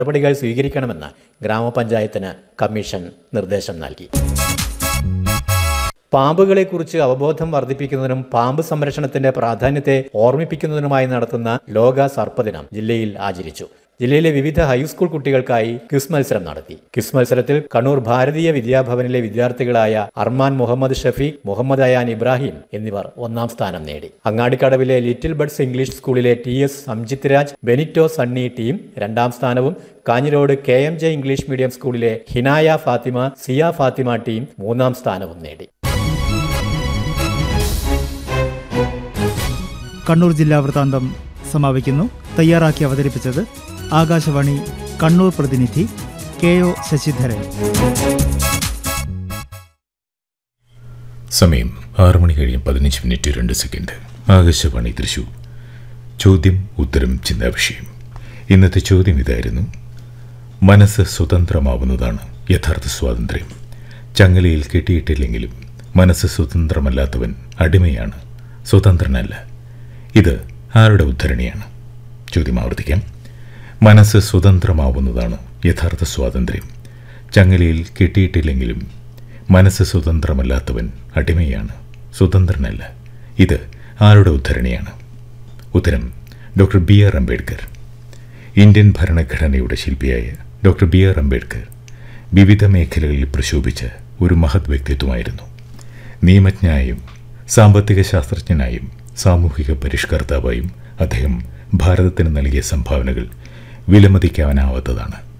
നടപടികൾ സ്വീകരിക്കണമെന്ന് ഗ്രാമപഞ്ചായത്തിന് കമ്മീഷൻ നിർദ്ദേശം നൽകി പാമ്പുകളെക്കുറിച്ച് അവബോധം വർദ്ധിപ്പിക്കുന്നതിനും പാമ്പ് സംരക്ഷണത്തിന്റെ പ്രാധാന്യത്തെ ഓർമ്മിപ്പിക്കുന്നതിനുമായി നടത്തുന്ന ലോക സർപ്പദിനം ജില്ലയിൽ ആചരിച്ചു ജില്ലയിലെ വിവിധ ഹൈസ്കൂൾ കുട്ടികൾക്കായി ക്വിസ് മത്സരം നടത്തി ക്വിസ് മത്സരത്തിൽ കണ്ണൂർ ഭാരതീയ വിദ്യാഭവനിലെ വിദ്യാർത്ഥികളായ അർമാൻ മുഹമ്മദ് ഷഫീഖ് മുഹമ്മദ് അയാൻ ഇബ്രാഹിം എന്നിവർ ഒന്നാം സ്ഥാനം നേടി അങ്ങാടിക്കടവിലെ ലിറ്റിൽ ബഡ്സ് ഇംഗ്ലീഷ് സ്കൂളിലെ T S Samjith Raj Benito Sunny team രണ്ടാം സ്ഥാനവും Kanhirode K M J English medium സ്കൂളിലെ ഹിനായ ഫാത്തിമ സിയ ഫാത്തിമ ടീം മൂന്നാം സ്ഥാനവും നേടി കണ്ണൂർ ജില്ലാ വൃത്താന്തം സമാപിക്കുന്നു തയ്യാറാക്കി അവതരിപ്പിച്ചത് ആകാശവാണി കണ്ണൂർ പ്രതിനിധി കെ ഒ ശശിധരൻ സമയം ആറ് മണി കഴിയും പതിനഞ്ച് മിനിറ്റ് രണ്ട് സെക്കൻഡ് ആകാശവാണി തൃശൂർ ചോദ്യം ഉത്തരം ചിന്താവിഷയം ഇന്നത്തെ ചോദ്യം ഇതായിരുന്നു മനസ്സ് സ്വതന്ത്രമാവുന്നതാണ് യഥാർത്ഥ സ്വാതന്ത്ര്യം ചങ്ങലയിൽ കെട്ടിയിട്ടില്ലെങ്കിലും മനസ്സ് സ്വതന്ത്രമല്ലാത്തവൻ അടിമയാണ് സ്വതന്ത്രനല്ല ഇത് ആരുടെ ഉദ്ധരണിയാണ് ചോദ്യം ആവർത്തിക്കാം മനസ്സ് സ്വതന്ത്രമാവുന്നതാണ് യഥാർത്ഥ സ്വാതന്ത്ര്യം ചങ്ങലയിൽ കെട്ടിയിട്ടില്ലെങ്കിലും മനസ്സ് സ്വതന്ത്രമല്ലാത്തവൻ അടിമയാണ് സ്വതന്ത്രനല്ല ഇത് ആരുടെ ഉദ്ധരണിയാണ് ഉത്തരം doctor B R Ambedkar Indian ഭരണഘടനയുടെ ശില്പിയായ ഡോക്ടർ ബി ആർ അംബേദ്കർ വിവിധ മേഖലകളിൽ പ്രശോഭിച്ച ഒരു മഹത് വ്യക്തിത്വമായിരുന്നു നിയമജ്ഞനായും സാമ്പത്തിക ശാസ്ത്രജ്ഞനായും സാമൂഹിക പരിഷ്കർത്താവായും അദ്ദേഹം ഭാരതത്തിന് നൽകിയ സംഭാവനകൾ വിലമതിക്കാനാവാത്തതാണ്